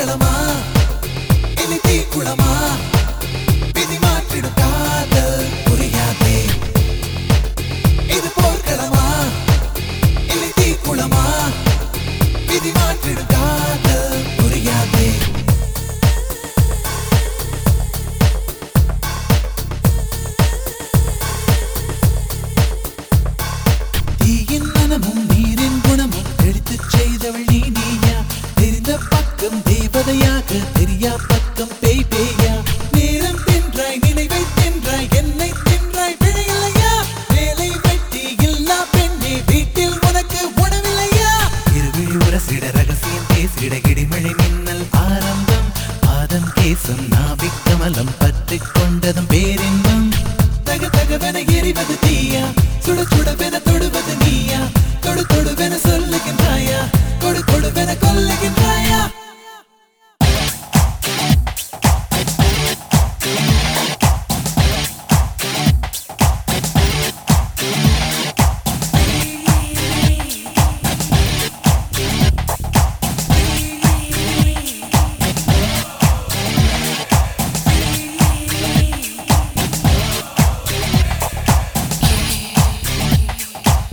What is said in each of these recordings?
போர்க்களமா இனி தீக்குளமா விதி மாற்றிடும் காதல் புரியாதே இது போர்க்களமா இனி தீக்குளமா விதி மாற்றிடும் காதல் புரியாதே தீயின் மனமும் நீரின் குணமும் எடுத்துச் செய்தவள் நீ நீயா தெரிந்த பக்கம் தேவதையாக தெரியா பக்கம் பேய் பேயா நேரம் தின்றாய் நினைவை தின்றாய் என்னை தின்றாய் பிழையில்லையா வேலை வெட்டி இல்லா பெண்ணே வீட்டில் உனக்கு உணவில்லையா இருவிழி உரசிட ரகசியம் பேசிட இடிமழை மின்னல் ஆரம்பம் பாதம் கேசம் நாவிக் கமலம் பற்றிக் கொண்டதும் பேரின்பம் தக தகவென எரிவது தீயா சுட சுடவென தொடுவது நீயா தொடு தொடுவென சொல்லுகின்றாயா கொடு கொடுவென கொல்லுகின்றாயா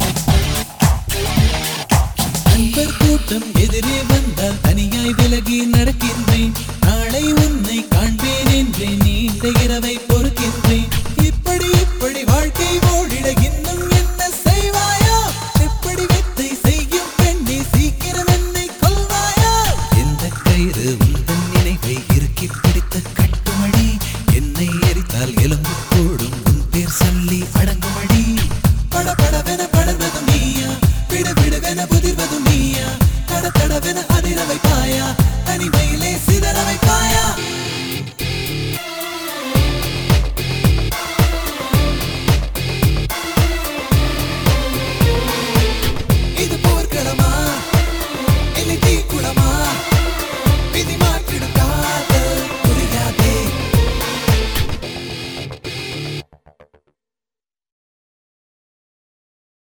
அன்பர் கூட்டம் எதிரே வந்தால் தனியாய் விலகி